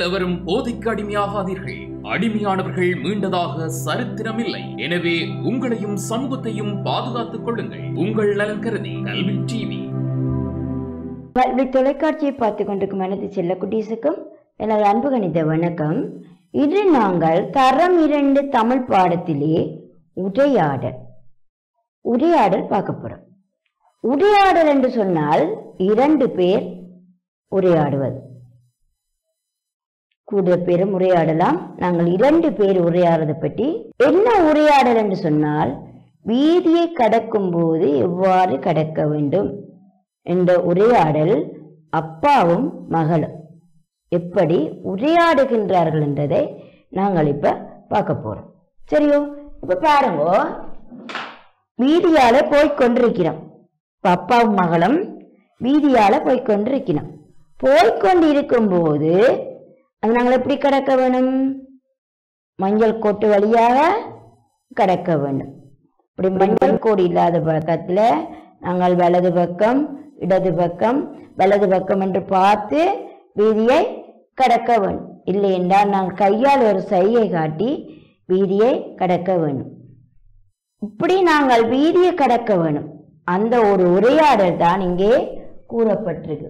எவரும் போதைக்கு அடிமையாகாதீர்கள் அடிமையானவர்கள் மீண்டதாக சரித்திரமில்லை எனவே உங்களையும் சமூகத்தையும் பாதுகாத்துக் கொள்ளுங்கள் உங்கள் நலன் கருதி கல்வி டிவி கல்வி தொலைக்காட்சியை பார்த்து கொண்டிருக்கும் எனது செல்ல குட்டீஸுக்கும் எனது அன்பு கணித வணக்கம் இன்று நாங்கள் தரம் இரண்டு தமிழ் பாடத்திலே உரையாடல் உரையாடல் பார்க்க போறோம் உரையாடல் என்று சொன்னால் இரண்டு பேர் உரையாடுவது கூடுதல் பேரும் உரையாடலாம் நாங்கள் இரண்டு பேர் உரையாடுறதை பற்றி என்ன உரையாடல் என்று சொன்னால் வீதியை கடக்கும் போது எவ்வாறு கடக்க வேண்டும் என்ற உரையாடல் அப்பாவும் மகளும் எப்படி உரையாடுகின்றார்கள் என்றதை நாங்கள் இப்ப பார்க்க போறோம் சரியோ இப்ப பாருங்க வீதியால போய்க் கொண்டிருக்கிறோம் இப்ப அப்பாவும் மகளும் வீதியால போய்க் கொண்டிருக்கிறோம் போய்க்கொண்டு இருக்கும்போது அது நாங்கள் எப்படி கடக்க வேணும் மஞ்சள் கோட்டு வழியாக கடக்க வேண்டும் இப்படி மஞ்சள் கோடு இல்லாத பக்கத்துல நாங்கள் வலது பக்கம் இடது பக்கம் வலது பக்கம் என்று பார்த்து வீதியை கடக்க வேண்டும் இல்லை என்றால் நாங்கள் கையால் ஒரு சையை காட்டி வீதியை கடக்க வேண்டும் இப்படி நாங்கள் வீதியை கடக்க வேணும் அந்த ஒரு உரையாடல் தான் இங்கே கூறப்பட்டிருக்கு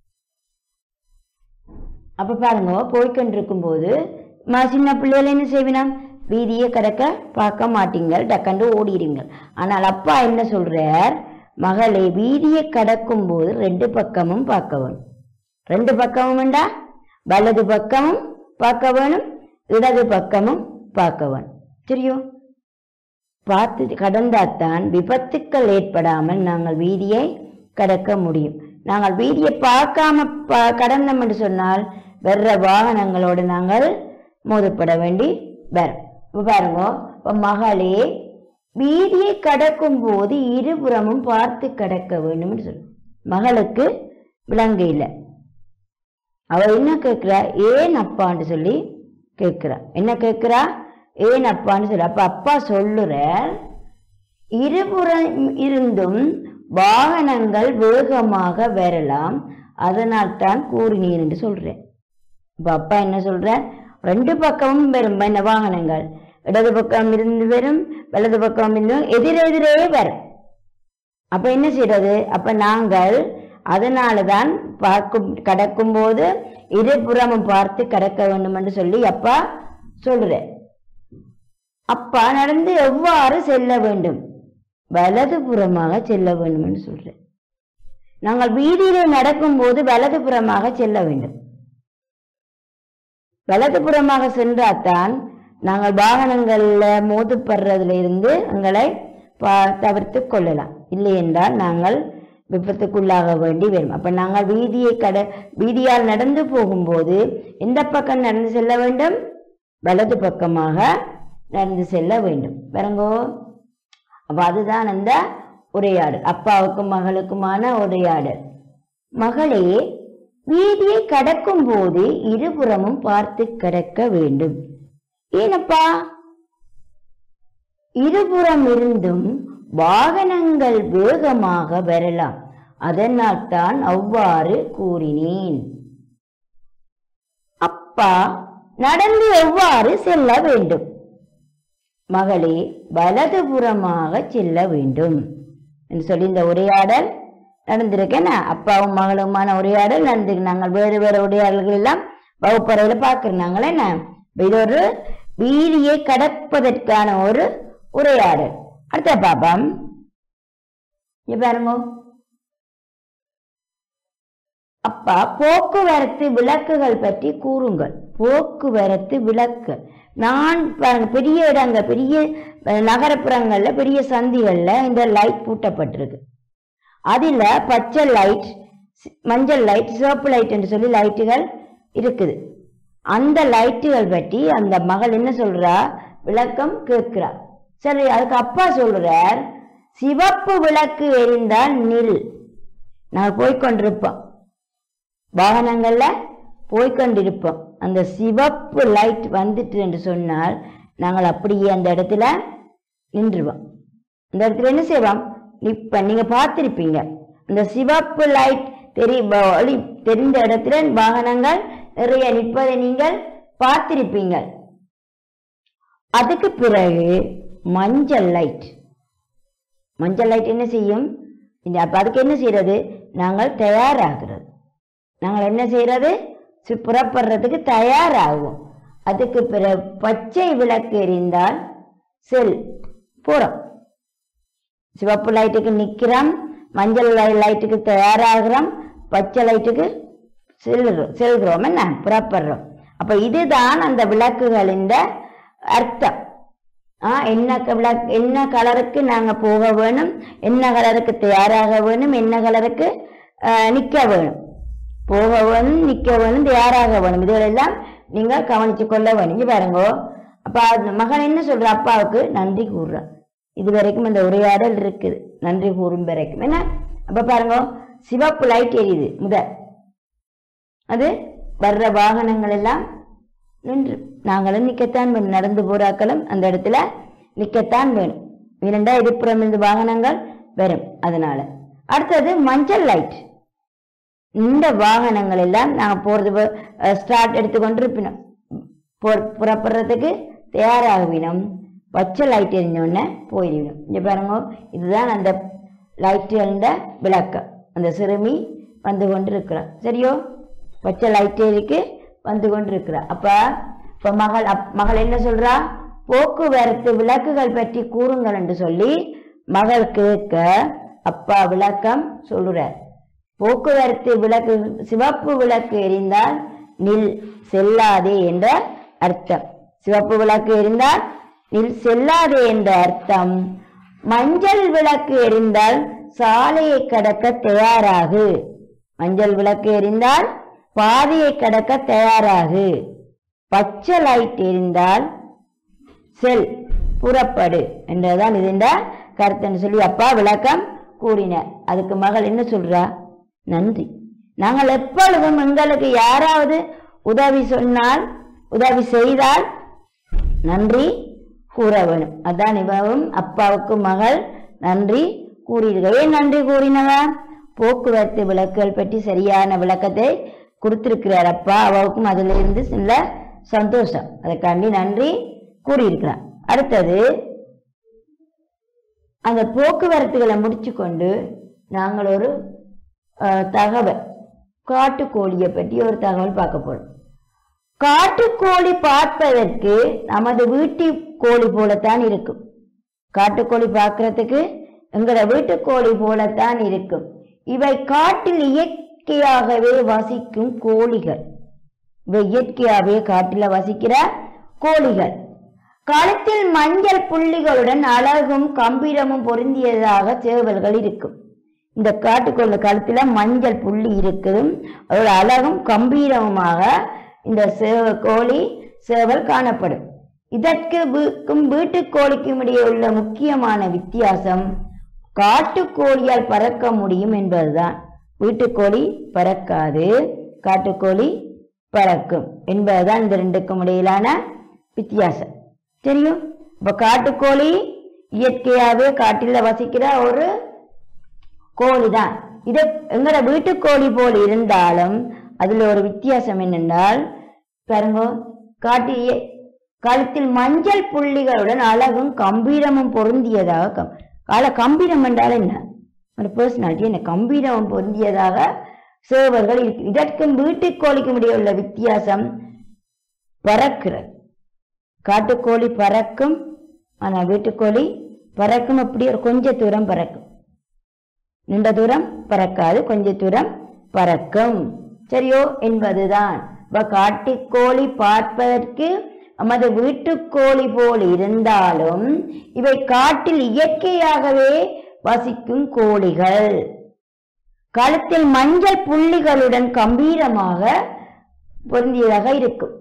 அப்ப பாருங்க போய்கொண்டிருக்கும் போது சின்ன பிள்ளைகள் என்ன செய்வினாம் வீதியை கடக்க பார்க்க மாட்டீங்கள் டக்கண்டு ஓடிடுங்கள் ஆனால் அப்பா என்ன சொல்றார் மகளே வீதியை கடக்கும் போது ரெண்டு பக்கமும் பார்க்க வேணும் ரெண்டு பக்கமும் வேண்டா வலது பக்கமும் பார்க்க வேணும் இடது பக்கமும் பார்க்க வேணும் சரியோ பார்த்து கடந்தாத்தான் விபத்துக்கள் ஏற்படாமல் நாங்கள் வீதியை கடக்க முடியும் நாங்கள் வீதியை பார்க்காம ப- கடந்தோம் என்று சொன்னால் வர்ற வாகனங்களோடு நாங்கள் மோதப்பட வேண்டி வரும் இப்ப பாருங்க இப்ப மகளே வீதியை கடக்கும் போது இருபுறமும் பார்த்து கடக்க வேண்டும் என்று சொல்லு மகளுக்கு விளங்க இல்லை அவ என்ன கேட்கிறா ஏன் அப்பான்னு சொல்லி கேட்கிறா என்ன கேட்கிறா ஏன் அப்பான்னு சொல்லி அப்ப அப்பா சொல்லுறார் இருபுறம் இருந்தும் வாகனங்கள் வேகமாக வரலாம் அதனால் தான் கூறினீர் என்று சொல்றேன் இப்ப அப்பா என்ன சொல்றார் ரெண்டு பக்கமும் வரும் என்ன வாகனங்கள் இடது பக்கம் இருந்து வரும் வலது பக்கம் இருந்து எதிரெதிரே வரும் அப்ப என்ன செய்யறது அப்ப நாங்கள் அதனாலதான் பார்க்கும் கடக்கும் போது இருபுறமும் பார்த்து கடக்க வேண்டும் என்று சொல்லி அப்பா சொல்ற அப்பா நடந்து எவ்வாறு செல்ல வேண்டும் வலதுபுறமாக செல்ல வேண்டும் என்று சொல்றேன் நாங்கள் வீதியிலே நடக்கும்போது வலதுபுறமாக செல்ல வேண்டும் வலதுபுறமாக சென்றால்தான் நாங்கள் வாகனங்கள்ல மோதுப்படுறதுல இருந்து எங்களை பா- தவிர்த்து கொள்ளலாம் இல்லை என்றால் நாங்கள் விபத்துக்குள்ளாக வேண்டி வரும் அப்ப நாங்கள் வீதியை கட வீதியால் நடந்து போகும்போது எந்த பக்கம் நடந்து செல்ல வேண்டும் வலது பக்கமாக நடந்து செல்ல வேண்டும் பாருங்கோ அப்ப அதுதான் அந்த உரையாடல் அப்பாவுக்கும் மகளுக்குமான உரையாடல் மகளே வீதியை கடக்கும் போது இருபுறமும் பார்த்து கடக்க வேண்டும் ஏனப்பா இருபுறம் இருந்தும் வாகனங்கள் வேகமாக வரலாம் அதனால் தான் அவ்வாறு கூறினேன் அப்பா நடந்து எவ்வாறு செல்ல வேண்டும் மகளே வலதுபுறமாக செல்ல வேண்டும் என்று சொல்லி இந்த உரையாடல் நடந்திருக்கேன் அப்பாவும் மகளுமான உரையாடல் நடந்திருக்கு நாங்கள் வேறு வேறு உரையாடல்கள் எல்லாம் வகுப்பறையில பார்க்கிறோம் நாங்கள் என்ன இது ஒரு வீதியை கடப்பதற்கான ஒரு உரையாடல் அடுத்த பாப்பம் இங்க பாருங்க அப்பா போக்குவரத்து விளக்குகள் பற்றி கூறுங்கள் போக்குவரத்து விளக்கு நான் பாருங்க பெரிய இடங்க பெரிய அஹ், நகரப்புறங்கள்ல பெரிய சந்திகள்ல இந்த லைட் பூட்டப்பட்டிருக்கு அதுல பச்சை லைட் சி- மஞ்சள் லைட் சிவப்பு லைட் என்று சொல்லி லைட்டுகள் இருக்குது அந்த லைட்டுகள் பற்றி அந்த மகள் என்ன சொல்றா விளக்கம் கேட்கிறா சரி அதுக்கு அப்பா சொல்றார் சிவப்பு விளக்கு எரிந்தால் நில் நான் போய்க்கொண்டிருப்போம் வாகனங்கள்ல போய்க்கொண்டிருப்போம் அந்த சிவப்பு லைட் வந்துட்டு என்று சொன்னால் நாங்கள் அப்படியே அந்த இடத்துல நின்றுவோம் இந்த இடத்துல என்ன செய்வோம் இப்ப நீங்க பார்த்திருப்பீங்க அந்த சிவப்பு லைட் தெரி ஒளி தெரிந்த இடத்துல வாகனங்கள் நிறைய நிற்பதை நீங்கள் பார்த்திருப்பீங்கள் அதுக்கு பிறகு மஞ்சள் லைட் மஞ்சள் லைட் என்ன செய்யும் இந்த அப்ப அதுக்கு என்ன செய்யறது நாங்கள் தயாராகிறது நாங்கள் என்ன செய்யறது சு- புறப்படுறதுக்கு தயாராகுவோம் அதுக்கு பிறகு பச்சை விளக்கு எரிந்தால் செல் போறோம் சிவப்பு லைட்டுக்கு நிக்கிறோம் மஞ்சள் லை- லைட்டுக்கு தயாராகிறோம் பச்சை லைட்டுக்கு செல்கிறோம் செல்கிறோம் என்ன புறப்படுறோம் அப்ப இதுதான் அந்த விளக்குகளின் அர்த்தம் ஆ என்ன க- விளக்கு என்ன கலருக்கு நாங்க போக வேணும் என்ன கலருக்கு தயாராக வேணும் என்ன கலருக்கு ஆஹ், நிக்க வேணும் போக வேணும் நிக்க வேணும் தயாராக வேணும் இதுகளெல்லாம் நீங்க கவனிச்சு கொள்ள வேணும் இங்க பாருங்க அப்ப அந்த மகன் என்ன சொல்ற அப்பாவுக்கு நன்றி கூறுறான் இது வரைக்கும் அந்த உரையாடல் இருக்குது நன்றி கூறும் வரைக்கும் என்ன அப்ப பாருங்க சிவப்பு லைட் எரியுது முதல் அது வர்ற வாகனங்கள் எல்லாம் நின்று நாங்களும் நிக்கத்தான் வேணும் நடந்து போறாக்களும் அந்த இடத்துல நிக்கத்தான் வேணும் இரண்டா இருபுறம் இருந்து வாகனங்கள் வரும் அதனால அடுத்தது மஞ்சள் லைட் இந்த வாகனங்கள் எல்லாம் நாங்க போறது ஸ்டார்ட் எடுத்துக்கொண்டு இருப்பினோம் போ- புறப்படுறதுக்கு தயாராகவினோம் பச்சை லைட் எரிஞ்சோடனே போயிடுவிடும் இங்க பாருங்க இதுதான் அந்த லைட் எறிந்த விளக்கம் அந்த சிறுமி வந்து கொண்டு இருக்கிறார் சரியோ பச்சை லைட் எரிக்கு வந்து கொண்டு இருக்கிறார் அப்ப இப்ப மகள் அப்- மகள் என்ன சொல்றா போக்குவரத்து விளக்குகள் பற்றி கூறுங்கள் என்று சொல்லி மகள் கேட்க அப்பா விளக்கம் சொல்லுறார் போக்குவரத்து விளக்கு சிவப்பு விளக்கு எரிந்தால் நில் செல்லாதே என்ற அர்த்தம் சிவப்பு விளக்கு எரிந்தால் நில் செல்லாதே என்ற அர்த்தம் மஞ்சள் விளக்கு எரிந்தால் சாலையை கடக்க தயாராகு மஞ்சள் விளக்கு எரிந்தால் பாதையை கடக்க தயாராகு பச்சை லைட் எரிந்தால் செல் புறப்படு என்றதான் இதுண்ட கருத்துன்னு சொல்லி அப்பா விளக்கம் கூறினார் அதுக்கு மகள் என்ன சொல்றா நன்றி நாங்கள் எப்பொழுதும் எங்களுக்கு யாராவது உதவி சொன்னால் உதவி செய்தால் நன்றி கூற வேணும் அதான் இவவும் அப்பாவுக்கு மகள் நன்றி கூறியிருக்க ஏன் நன்றி கூறினவ போக்குவரத்து விளக்குகள் பற்றி சரியான விளக்கத்தை கொடுத்திருக்கிறார் அப்பா அவவுக்கும் அதுல இருந்து சில சந்தோஷம் அதுக்காண்டி நன்றி கூறியிருக்கிறார் அடுத்தது அந்த போக்குவரத்துகளை முடிச்சு கொண்டு நாங்கள் ஒரு அஹ், தகவல் காட்டுக்கோழியை பற்றி ஒரு தகவல் பார்க்க போறோம் காட்டுக்கோழி பார்ப்பதற்கு நமது வீட்டு கோழி போலத்தான் இருக்கும் காட்டுக்கோழி பார்க்கறதுக்கு எங்களோட வீட்டுக்கோழி போலத்தான் இருக்கும் இவை காட்டில் இயற்கையாகவே வசிக்கும் கோழிகள் இவை இயற்கையாகவே காட்டில வசிக்கிற கோழிகள் கழுத்தில் மஞ்சள் புள்ளிகளுடன் அழகும் கம்பீரமும் பொருந்தியதாக சேவல்கள் இருக்கும் இந்த காட்டுக்கோழி கழுத்துல மஞ்சள் புள்ளி இருக்குது அதோட அழகும் கம்பீரமுமாக இந்த சேவ கோழி சேவல் காணப்படும் இதற்கு வீக்கும் வீட்டுக்கோழிக்கும் இடையே உள்ள முக்கியமான வித்தியாசம் காட்டுக்கோழியால் பறக்க முடியும் என்பதுதான் வீட்டுக்கோழி பறக்காது காட்டுக்கோழி பறக்கும் என்பதுதான் இந்த ரெண்டுக்கும் இடையிலான வித்தியாசம் தெரியும் இப்ப காட்டுக்கோழி இயற்கையாகவே காட்டில வசிக்கிற ஒரு கோழிதான் இது எங்கட வீட்டுக்கோழி போல் இருந்தாலும் அதுல ஒரு வித்தியாசம் என்னென்றால் பாருங்க காட்டு இய- கழுத்தில் மஞ்சள் புள்ளிகளுடன் அழகும் கம்பீரமும் பொருந்தியதாக கம்- கால கம்பீரம் என்றால் என்ன ஒரு பர்சனாலிட்டி என்ன கம்பீரம் பொருந்தியதாக சேவர்கள் இருக்கு இதற்கும் வீட்டுக்கோழிக்கும் இடையே உள்ள வித்தியாசம் பறக்கிறது காட்டுக்கோழி பறக்கும் ஆனா வீட்டுக்கோழி பறக்கும் அப்படி ஒரு கொஞ்ச தூரம் பறக்கும் நீண்ட தூரம் பறக்காது கொஞ்ச தூரம் பறக்கும் சரியோ என்பதுதான் இப்ப காட்டுக்கோழி பார்ப்பதற்கு நமது வீட்டுக்கோழி போல் இருந்தாலும் இவை காட்டில் இயற்கையாகவே வசிக்கும் கோழிகள் கழுத்தில் மஞ்சள் புள்ளிகளுடன் கம்பீரமாக பொருந்தியதாக இருக்கும்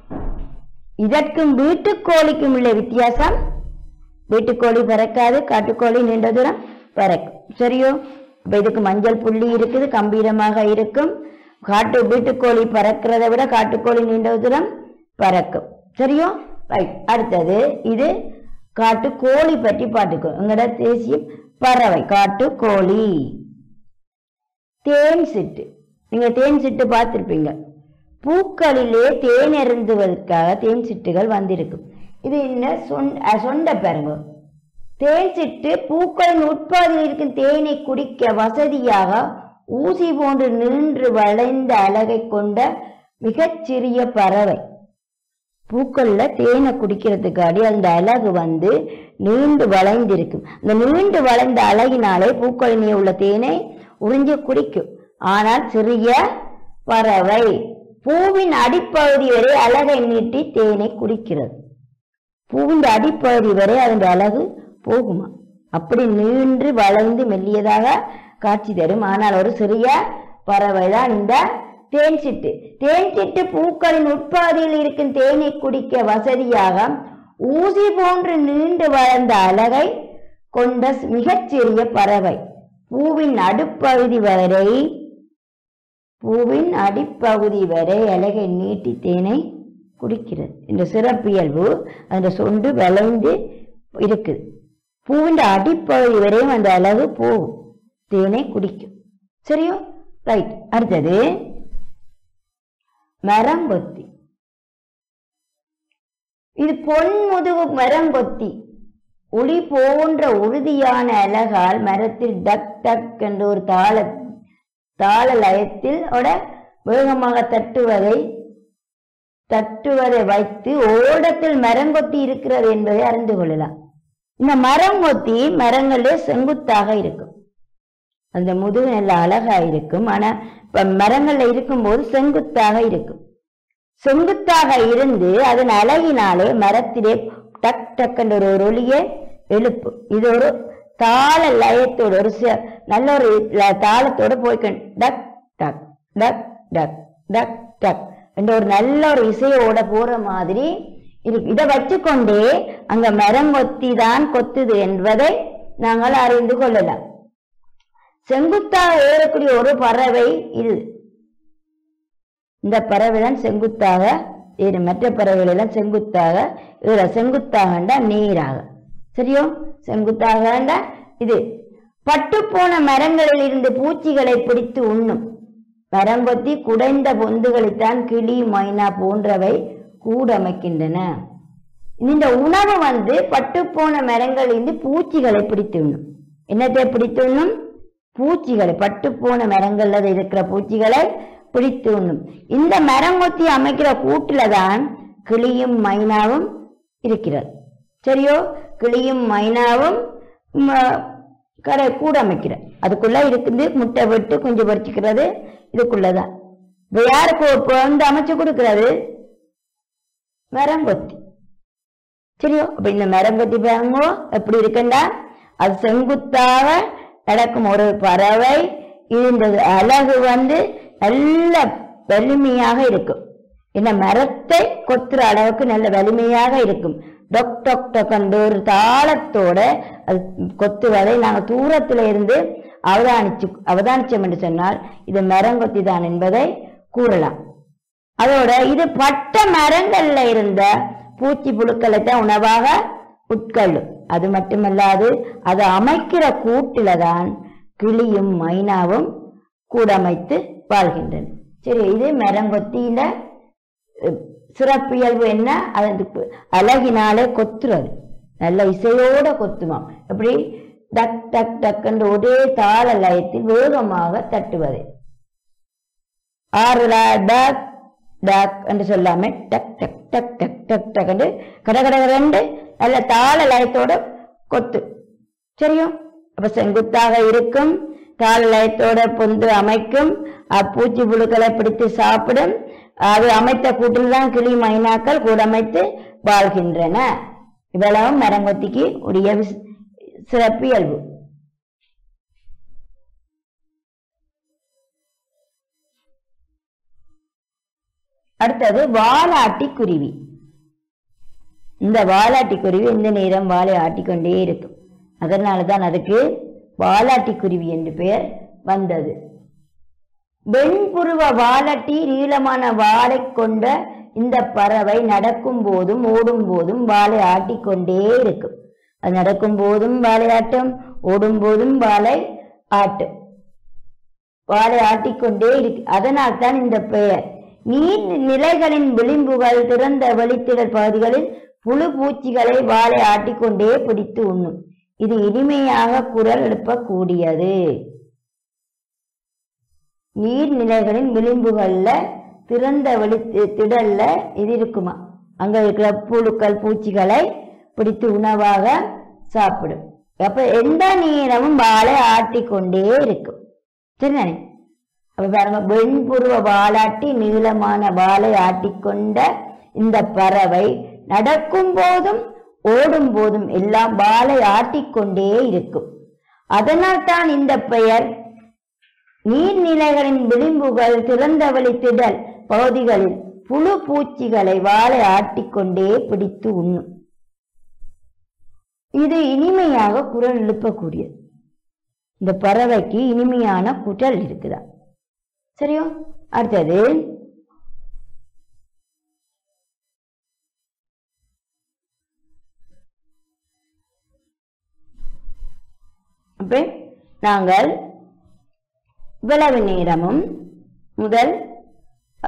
இதற்கும் வீட்டுக்கோழிக்கும் உள்ள வித்தியாசம் வீட்டுக்கோழி பறக்காது காட்டுக்கோழி நீண்ட தூரம் பறக்கும் சரியோ அப்ப இதுக்கு மஞ்சள் புள்ளி இருக்குது கம்பீரமாக இருக்கும் காட்டு வீட்டுக்கோழி பறக்கிறதை விட காட்டுக்கோழி நீண்ட தூரம் பறக்கும் சரியோ ரைட் அடுத்தது இது காட்டுக்கோழி பற்றி பாட்டுக்கோ எங்கட தேசிய பறவை காட்டுக்கோழி தேன் சிட்டு நீங்க தேன் சிட்டு பார்த்திருப்பீங்க பூக்களிலே தேன் அருந்துவதற்காக தேன் சிட்டுகள் வந்திருக்கும் இது என்ன சொன் அஹ் சொண்ட பாருங்க தேன் சிட்டு பூக்களின் உட்பாதியில் இருக்கும் தேனை குடிக்க வசதியாக ஊசி போன்று நின்று வளைந்த அழகை கொண்ட மிகச்சிறிய பறவை பூக்கள்ல தேனை குடிக்கிறதுக்காடி அந்த அழகு வந்து நீண்டு வளைந்திருக்கும் அந்த நீண்டு வளைந்த அழகினாலே பூக்களினே உள்ள தேனை உறிஞ்சு குடிக்கும் ஆனால் சிறிய பறவை பூவின் அடிப்பகுதி வரை அழகை நீட்டி தேனை குடிக்கிறது பூவின் அடிப்பகுதி வரை அதன் அழகு போகுமா அப்படி நீண்டு வளைந்து மெல்லியதாக காட்சி தரும் ஆனால் ஒரு சிறிய பறவை தான் இந்த தேன் சிட்டு தேன் சிட்டு பூக்களின் உட்பாதியில் இருக்கும் தேனை குடிக்க வசதியாக ஊசி போன்று நீண்டு வளர்ந்த அழகை கொண்ட மிகச்சிறிய பறவை பூவின் அடுப்பகுதி வரை பூவின் அடிப்பகுதி வரை அழகை நீட்டி தேனை குடிக்கிறது இந்த சிறப்பியல்பு அந்த சொண்டு வளைந்து இருக்குது பூவின் அடிப்பகுதி வரையும் அந்த அழகு போகும் தேனை குடிக்கும் சரியோ ரைட் அடுத்தது மரங்கொத்தி இது பொன்முதுகு மரங்கொத்தி ஒளி போன்ற உறுதியான அழகால் மரத்தில் டக் டக் என்ற ஒரு தாள தாள லயத்தில் ஓட வேகமாக தட்டுவதை தட்டுவதை வைத்து ஓடத்தில் மரங்கொத்தி இருக்கிறது என்பதை அறிந்து கொள்ளலாம் இந்த மரங்கொத்தி மரங்களே செங்குத்தாக இருக்கும் அந்த முதுகு நல்ல அழகா இருக்கும் ஆனா இப்ப மரங்கள்ல இருக்கும்போது செங்குத்தாக இருக்கும் செங்குத்தாக இருந்து அதன் அழகினாலே மரத்திலே டக் டக் என்ற ஒரு ஒரு ஒளியை எழுப்பு இது ஒரு தாள லயத்தோட ஒரு ச- நல்ல ஒரு ல- தாளத்தோட போய்க்க டக் டக் டக் டக் டக் டக் என்ற ஒரு நல்ல ஒரு இசையோட போற மாதிரி இருக்கு இதை வச்சுக்கொண்டே அங்க மரம் கொத்தி தான் கொத்துது என்பதை நாங்கள் அறிந்து கொள்ளலாம் செங்குத்தாக ஏறக்கூடிய ஒரு பறவை இது இந்த பறவை தான் செங்குத்தாக ஏறு மற்ற பறவைகள் எல்லாம் செங்குத்தாக இதுல செங்குத்தாகண்டா நேராக சரியோ செங்குத்தாகண்டா இது பட்டு போன மரங்களில் இருந்து பூச்சிகளை பிடித்து உண்ணும் மரங்கொத்தி குடைந்த பொந்துகளைத்தான் கிளி மைனா போன்றவை கூடமைக்கின்றன இந்த உணவு வந்து பட்டுப்போன மரங்களிலிருந்து பூச்சிகளை பிடித்து உண்ணும் என்னத்தை பிடித்து உண்ணும் பூச்சிகளை பட்டுப்போன மரங்கள்ல இருக்கிற பூச்சிகளை பிடித்து உண்ணும் இந்த மரங்கொத்தி அமைக்கிற கூட்டுல தான் கிளியும் மைனாவும் இருக்கிறது சரியோ கிளியும் மைனாவும் ம- கடை கூட அமைக்கிற அதுக்குள்ள இருக்குது முட்டை விட்டு குஞ்சு பறிச்சுக்கிறது இதுக்குள்ளதான் இப்ப யாருக்கு இப்போ வந்து அமைச்சு கொடுக்கிறது மரங்கொத்தி சரியோ அப்ப இந்த மரங்கொத்தி பாருங்க எப்படி இருக்குண்டா அது செங்குத்தாக நடக்கும் ஒரு பறவை இது இந்த அழகு வந்து நல்ல வலிமையாக இருக்கும் இந்த மரத்தை கொத்துற அளவுக்கு நல்ல வலிமையாக இருக்கும் டொக் டொக் டொக் அந்த ஒரு தாளத்தோட அது கொத்துவதை நாங்கள் தூரத்துல இருந்து அவதானிச்சு அவதானிச்சோம் என்று சொன்னால் இது மரங்கொத்தி தான் என்பதை கூறலாம் அதோட இது பட்ட மரங்கள்ல இருந்த பூச்சி புழுக்களை தான் உணவாக உட்கொள்ளும் அது மட்டுமல்லாது அதை அமைக்கிற கூட்டில தான் கிளியும் மைனாவும் கூடமைத்து வாழ்கின்றன சரி இது மரங்கொத்தியில அஹ், சிறப்பியல்பு என்ன அது அழகினாலே கொத்துறது நல்ல இசையோட கொத்துமாம் எப்படி டக் டக் டக் என்று ஒரே தாள லயத்தில் வேகமாக தட்டுவது ஆறுலா டக் டக் என்று சொல்லாம டக் டக் டக் டக் டக் டக் என்று கட கட கடண்டு நல்ல தாள லயத்தோட கொத்து சரியோ அப்ப செங்குத்தாக இருக்கும் தாள லயத்தோட பொந்து அமைக்கும் அப்பூச்சி புழுக்களை பிடித்து சாப்பிடும் அது அமைத்த கூட்டில் தான் கிளி மைனாக்கள் கூட அமைத்து வாழ்கின்றன இவ்வளவும் மரங்கொத்திக்கு உரிய விஸ்- சிறப்பியல்பு அடுத்தது வாலாட்டி குருவி இந்த வாலாட்டி குருவி இந்த நேரம் வாலை ஆட்டிக்கொண்டே இருக்கும் அதனால தான் அதுக்கு வாலாட்டி குருவி என்று பெயர் வந்தது வெண்புருவ வாலட்டி நீளமான வாலை கொண்ட இந்த பறவை நடக்கும் போதும் ஓடும் போதும் வாலை ஆட்டிக்கொண்டே இருக்கும் அது நடக்கும் போதும் வாலை ஆட்டும் ஓடும் போதும் வாலை ஆட்டும் வாலை ஆட்டிக்கொண்டே இருக்கு அதனால் தான் இந்த பெயர் நீர் நிலைகளின் விளிம்புகள் திறந்த வெளித்திடல் பகுதிகளில் புழு பூச்சிகளை வாழை ஆட்டிக்கொண்டே பிடித்து உண்ணும் இது இனிமையாக குரல் எழுப்பக்கூடியது நீர்நிலைகளின் விளிம்புகள்ல திறந்த வெளி திடல்ல இது இருக்குமா அங்க இருக்கிற புழுக்கள் பூச்சிகளை பிடித்து உணவாக சாப்பிடும் அப்ப எந்த நேரமும் வாழை ஆட்டிக்கொண்டே இருக்கும் சரிதானே அப்ப பாருங்க வெண்புருவ வாலாட்டி நீளமான வாளை ஆட்டிக்கொண்ட இந்த பறவை நடக்கும் போதும் ஓடும் போதும் எல்லாம் வாளை ஆட்டிக்கொண்டே இருக்கும் அதனால் தான் இந்த பெயர் நீர்நிலைகளின் விளிம்புகள் திறந்தவெளி திடல் பகுதிகளில் புழு பூச்சிகளை வாழை ஆட்டிக்கொண்டே பிடித்து உண்ணும் இது இனிமையாக குரல் எழுப்பக்கூடியது இந்த பறவைக்கு இனிமையான குரல் இருக்குதா சரியோ அடுத்தது அப்ப நாங்கள் இவ்வளவு நேரமும் முதல் அ,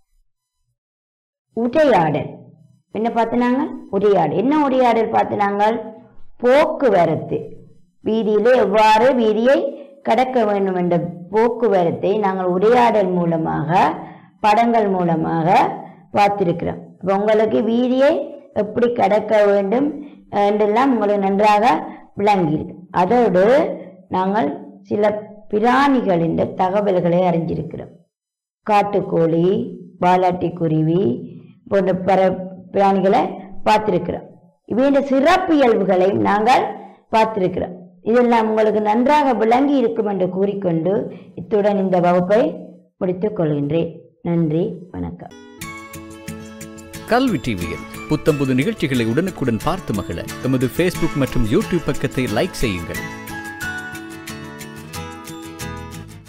உரையாடல் என்ன பார்த்தினாங்க உரையாடல் என்ன உரையாடல் பார்த்தினாங்கள் போக்குவரத்து வீதியிலே எவ்வாறு வீதியை கடக்க வேண்டும் என்ற போக்குவரத்தை நாங்கள் உரையாடல் மூலமாக படங்கள் மூலமாக பார்த்திருக்கிறோம் அப்ப உங்களுக்கு வீதியை எப்படி கடக்க வேண்டும் என்றெல்லாம் உங்களுக்கு நன்றாக விளங்கியிருக்கு அதோடு நாங்கள் சில பிராணிகளின் தகவல்களை அறிஞ்சிருக்கிறோம் காட்டுக்கோழி வாலாட்டி குருவி போன்ற பர பிராணிகளை பார்த்திருக்கிறோம் இவையின் சிறப்பியல்புகளை நாங்கள் பார்த்திருக்கிறோம் இதெல்லாம் உங்களுக்கு நன்றாக விளங்கி இருக்கும் என்று கூறிக்கொண்டு இத்துடன் இந்த வகுப்பை முடித்துக் கொள்கின்றேன் நன்றி வணக்கம் கல்வி டிவியில் புத்தம்புது நிகழ்ச்சிகளை உடனுக்குடன் பார்த்து மகிழ எமது ஃபேஸ்புக் மற்றும் யூடியூப் பக்கத்தை லைக் செய்யுங்கள்